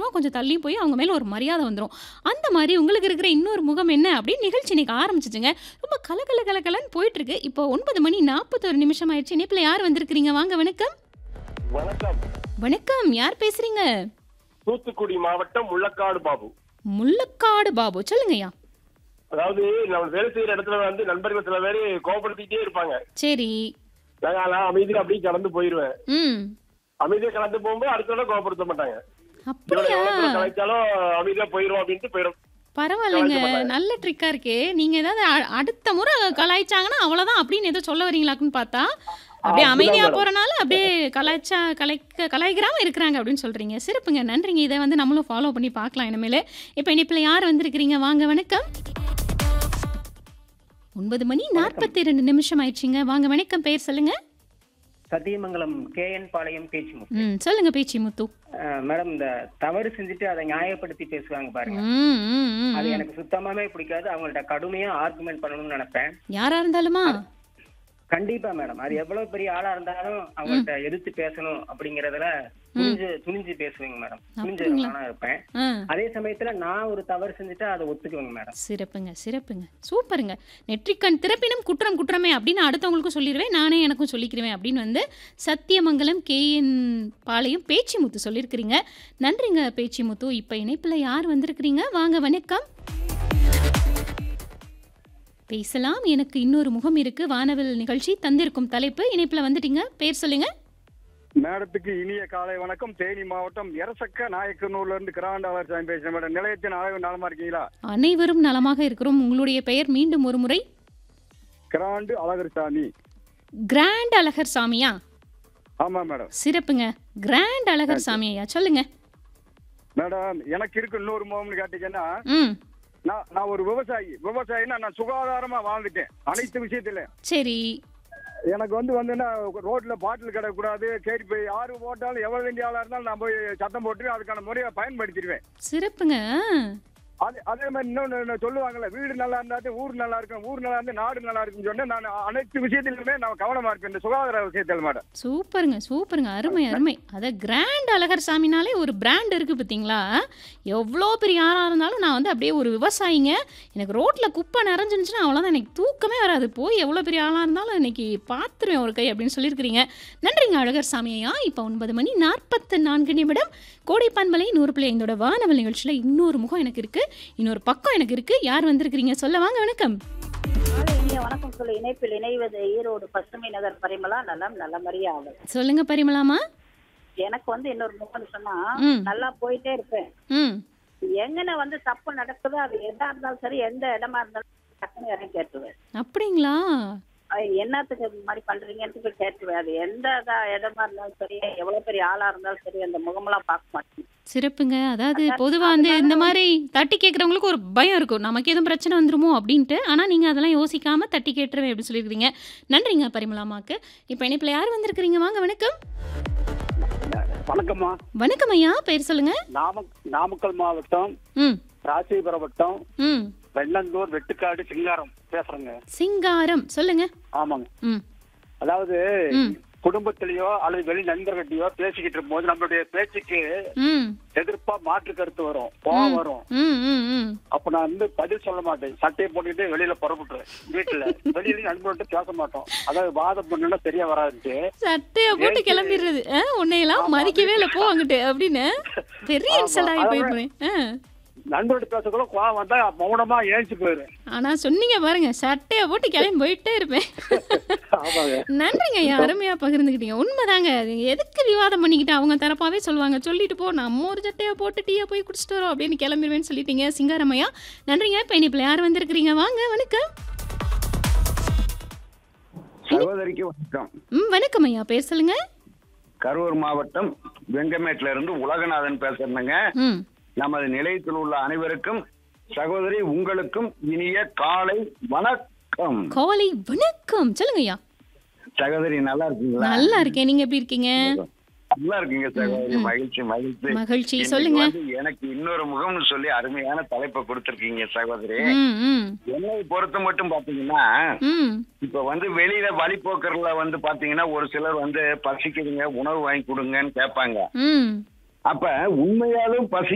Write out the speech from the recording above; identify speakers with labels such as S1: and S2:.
S1: பக்கமா கொஞ்சம் தள்ளி போய் அவங்க மேல ஒரு மரியாதை வந்துரும். அந்த மாரி உங்களுக்கு இருக்கிற இன்னொரு முகம் என்ன அப்படின்னு நிகழ்ச்சி இன்னைக்கு ஆரம்பிச்சுச்சுங்க. ரொம்ப கலகல கலகலன்னு போயிட்டு இருக்கு. இப்போ 9 மணி 41 நிமிஷம் ஆயிடுச்சு. இணைப்புல யார் வந்திருக்கிறீங்க? வாங்க வணக்கம்.
S2: வணக்கம்
S1: வணக்கம். யார் பேசுறீங்க?
S2: தூத்துக்குடி மாவட்டம் முள்ளக்காடு பாபு
S1: முள்ளக்காடு பாபு. சொல்லுங்கய்யா.
S2: அதாவது நம்ம வேலை செய்யற இடத்துல வந்து நண்பர்கள் சில பேர் கோபப்படுத்திட்டே இருப்பாங்க
S1: சரி.
S2: நான் நான் அமைதியா அப்படியே கடந்து போயிருவேன்
S1: ம்.
S2: அமைதியா கடந்து போகும்போது அடுத்த தடவை கோபப்படுத்த மாட்டாங்க இவனை
S1: அப்படியா?
S2: எவ்வளவு தூரம் கலைச்சாலும் அமைதியா போயிரும் அப்படின்ட்டு போயிடும்
S1: பரவாயில்லைங்க.
S2: கலாய்க்க மாட்டாங்க.
S1: நல்ல ட்ரிக்கா இருக்கே. நீங்க ஏதாவது அ- அடுத்த முறை கலாய்ச்சாங்கன்னா அவ்வளவுதான் அப்படின்னு ஏதோ சொல்ல வரீங்களாக்குன்னு பார்த்தா அப்படியே
S2: அப்படிதான்
S1: அமைதியா
S2: மேடம்.
S1: போறனால அப்படியே கலாய்ச்சா கலைக்க கலாய்க்கிறாம இருக்கிறாங்க அப்படின்னு சொல்றீங்க. சிறப்புங்க. நன்றிங்க. இதை வந்து நம்மளும் ஃபாலோ பண்ணி பார்க்கலாம் இனிமேலு. இப்போ இனிப்புல யார் வந்திருக்கிறீங்க? வாங்க வணக்கம். 9 மணி 42 நிமிஷம் ஆயிடுச்சுங்க. வாங்க வணக்கம். பேர் சொல்லுங்க.
S3: சத்தியமங்கலம் கேஎன் பாளையம் பேச்சு
S1: ம் சொல்லுங்க பேச்சி முத்து.
S3: மேடம் இந்த தவறு செஞ்சுட்டு அதை நியாயப்படுத்தி பேசுவாங்க பாருங்க
S1: ம் ம் ம்,
S3: அது
S1: ம்.
S3: எனக்கு சுத்தமாவே பிடிக்காது அவங்கள்ட்ட கடுமையா ஆர்குமெண்ட் பண்ணணும்னு நினைப்பேன்
S1: யாரா இருந்தாலுமா?
S3: கண்டிப்பா மேடம் அது எவ்வளவு பெரிய ஆளா இருந்தாலும் அவங்கள்ட்ட எதிர்த்து பேசணும் அப்படிங்கறதுல துணிஞ்சு துணிஞ்சு பேசுவேங்க மேடம் துணிஞ்சு
S1: அப்படிங்களா?
S3: நானா இருப்பேன்
S1: ஆ.
S3: அதே சமயத்துல நான் ஒரு தவறு செஞ்சுட்டா அதை ஒத்துக்குவேங்க மேடம்
S1: சிறப்புங்க சிறப்புங்க சூப்பருங்க நெற்றிக்கண் திறப்பினும் குற்றம் குற்றமே அப்படின்னு அடுத்தவங்களுக்கும் சொல்லிடுவேன் நானே எனக்கும் சொல்லிக்கிறேன் அப்படின்னு வந்து சத்தியமங்கலம் கேஎன் பாளையம் பேச்சி முத்து சொல்லியிருக்கிறீங்க நன்றிங்க பேச்சி முத்து இப்போ இணைப்பில் யார் வந்திருக்கிறீங்க வாங்க வணக்கம் பேசலாம் எனக்கு இன்னொரு முகம் இருக்கு வானவில் நிகழ்ச்சி தந்திருக்கும் தலைப்பு இணைப்பில் வந்துட்டீங்க பேர் சொல்லுங்க
S4: மேடத்துக்கு இனிய காலை வணக்கம் தேனி மாவட்டம் எரசக்க நாயக்கனூர்ல இருந்து கிராண்டாளர் சாமி பேசுறேன் மேடம் நிலையத்தின் அளவு நலமா இருக்கீங்களா
S1: அனைவரும் நலமாக இருக்கிறோம் உங்களுடைய பெயர் மீண்டும் ஒரு முறை
S4: கிராண்டு அழகர் சாமி
S1: கிராண்ட் அழகர் சாமியா
S4: ஆமா மேடம்
S1: சிறப்புங்க கிராண்ட் அழகர் சாமி ஐயா சொல்லுங்க
S4: மேடம் எனக்கு இருக்கு இன்னொரு முகம்னு கேட்டீங்கன்னா
S1: ம்
S4: நான் நான் ஒரு விவசாயி விவசாயினா நான் சுகாதாரமா வாழ்ந்துட்டேன் அனைத்து விஷயத்துல
S1: சரி
S4: எனக்கு வந்து வந்துன்னா ரோட்ல பாட்டில் கிடக்கூடாது சரி போய் யாரு போட்டாலும் எவ்வளவு வேண்டிய ஆளா இருந்தாலும் நான் போய் சத்தம் போட்டு அதுக்கான முறையை பயன்படுத்திடுவேன்
S1: சிறப்புங்க
S4: அது அதே மாதிரி இன்னொன்னு ஒண்ணு சொல்லுவாங்கல்ல வீடு நல்லா இருந்தா ஊர் நல்லா இருக்கும் ஊர் நல்லா இருந்தா நாடு நல்லா இருக்கும்னு சொன்னா நான் அனைத்து விஷயத்திலுமே நான் கவனமா இருப்பேன் இந்த சுகாதார விஷயத்தில் மேடம்
S1: சூப்பருங்க சூப்பருங்க அருமை அருமை அத கிராண்ட் அழகர் சாமினாலே ஒரு பிராண்ட் இருக்கு பார்த்தீங்களா எவ்வளோ பெரிய ஆளாக இருந்தாலும் நான் வந்து அப்படியே ஒரு விவசாயிங்க எனக்கு ரோட்டில் குப்பை நிறைஞ்சிருந்துச்சுன்னா அவ்வளோதான் எனக்கு தூக்கமே வராது போய் எவ்வளோ பெரிய ஆளாக இருந்தாலும் இன்னைக்கு பார்த்துருவேன் ஒரு கை அப்படின்னு சொல்லியிருக்கிறீங்க நன்றிங்க அழகர் சாமியா இப்போ ஒன்பது மணி நாற்பத்து நான்கு நிமிடம் கோடை பண்பலை நூறு பிள்ளை ஐந்தோட வானவல் நிகழ்ச்சியில் இன்னொரு முகம் எனக்கு இருக்கு இன்னொரு பக்கம் எனக்கு இருக்கு யார் வந்திருக்கிறீங்க சொல்ல வாங்க வணக்கம்
S5: நாளை இனிய வணக்கம் சொல்லி இணைப்பில் இணைவது ஈரோடு பசுமை நகர் பரிமளா நலம் நல்ல ஆகும்
S1: சொல்லுங்க பரிமளாமா
S5: எனக்கு வந்து இன்னொரு முகம் சொன்னா
S1: ம்.
S5: நல்லா போயிட்டே இருப்பேன்
S1: ம்
S5: எங்கன வந்து தப்பு நடக்குதோ அது எதா இருந்தாலும் சரி எந்த இடமா இருந்தாலும் டக்குன்னு இறங்கி கேட்டுருவேன்
S1: அப்படிங்களா
S5: அது என்னத்துக்கு இது மாதிரி பண்றீங்கன்னு போய் கேட்டுருவேன் அது எந்த இதா இடமா இருந்தாலும் சரி எவ்வளவு பெரிய ஆளா இருந்தாலும் சரி அந்த முகமெல்லாம் பார்க்க மாட்டேன்
S1: சிறப்புங்க அதாவது பொதுவாக வந்து இந்த மாதிரி தட்டி கேட்குறவங்களுக்கு ஒரு பயம் இருக்கும் நமக்கு எதுவும் பிரச்சனை வந்துருமோ அப்படின்ட்டு ஆனால் நீங்கள் அதெல்லாம் யோசிக்காம தட்டி கேட்டுருவேன் எப்படி சொல்லியிருக்கீங்க நன்றிங்க பரிமளாமாக்கு இப்போ இணைப்பில் யார் வந்திருக்கிறீங்க வாங்க வணக்கம்
S6: வணக்கம்மா
S1: வணக்கம் ஐயா பேர் சொல்லுங்க
S6: நாம நாமக்கல் மாவட்டம்
S1: ம்
S6: ராசிபுரம் வட்டம்
S1: ம்
S6: வெள்ளந்தூர் வெட்டுக்காடு சிங்காரம் பேசுறேங்க
S1: சிங்காரம் சொல்லுங்க
S6: ஆமாங்க
S1: ம்
S6: அதாவது
S1: ம்
S6: குடும்பத்திலேயோ அல்லது வெளி நண்பர்கிட்டயோ பேசிக்கிட்டு இருக்கும்போது நம்மளுடைய பேச்சுக்கு
S1: ம்
S6: எதிர்ப்பா மாற்று கருத்து வரும் கோவம் வரும்
S1: ம் ம் ம்
S6: அப்ப நான் வந்து பதில் சொல்ல மாட்டேன் சட்டையை போட்டுக்கிட்டு வெளியில புறப்பட்டுருவேன் வீட்டுல வெளியில நண்பர்கிட்ட பேச மாட்டோம் அதாவது வாதம் பண்ணுன்னா சரியா வராதுட்டு
S1: சட்டையை போட்டு
S6: ஏன்
S1: கிளம்பிடுறது ஆ, உன்னையெல்லாம் மதிக்கவே இல்லை போ அங்கிட்டு அப்படின்னு பெரிய
S6: ஆமா,
S1: இன்சல்ட் ஆகி
S6: அதாவது-
S1: போயிருப்பேன் ஆ
S6: நண்பர்கிட்ட பேசக்குள்ள கோவம் வந்தா மௌனமா ஏஞ்சி போயிரு
S1: ஆனா சொன்னீங்க பாருங்க சட்டையை போட்டு கிளம்பி போயிட்டே இருப்பேன்
S6: ஆமாங்க
S1: நன்றிங்க ஐயா அருமையா பகிர்ந்துக்கிட்டீங்க உண்மைதாங்க அது எதுக்கு விவாதம் பண்ணிக்கிட்டு அவங்க தரப்பாவே சொல்லுவாங்க சொல்லிட்டு போ நம்ம ஒரு சட்டையை போட்டு டீயை போய் குடிச்சிட்டு வரோம் அப்படின்னு கிளம்பிடுவேன்னு சொல்லிட்டீங்க சிங்காரமையா நன்றிங்க இப்போ இனிப்பில் யார் வந்திருக்கிறீங்க வாங்க வணக்கம்
S7: சகோதரிக்கு வணக்கம்
S1: ம் வணக்கம் ஐயா பேர் சொல்லுங்க
S7: கரூர் மாவட்டம் வெங்கமேட்ல இருந்து உலகநாதன் பேசுறேங்க
S1: ம்
S7: நமது நிலையத்தில் உள்ள அனைவருக்கும் சகோதரி உங்களுக்கும் இனிய காலை வணக்கம்
S1: காலை வணக்கம் சொல்லுங்க ஐயா
S7: சகோதரி நல்லா இருக்கீங்களா
S1: நல்லா இருக்கேன் நீங்க எப்படி இருக்கீங்க
S7: நல்லா இருக்கீங்க சகோதரி மகிழ்ச்சி மகிழ்ச்சி
S1: மகிழ்ச்சி
S7: இன்னைக்கு
S1: சொல்லுங்க
S7: வந்து எனக்கு இன்னொரு முகம்னு சொல்லி அருமையான தலைப்பை கொடுத்திருக்கீங்க சகோதரி
S1: ம் ம்
S7: என்னை பொறுத்த மட்டும் பாத்தீங்கன்னா
S1: ம்
S7: இப்ப வந்து வெளியில வழிபோக்கர்ல வந்து பாத்தீங்கன்னா ஒரு சிலர் வந்து பசிக்குதுங்க உணவு வாங்கி கொடுங்கன்னு கேட்பாங்க
S1: ம்
S7: அப்ப உண்மையாலும் பசி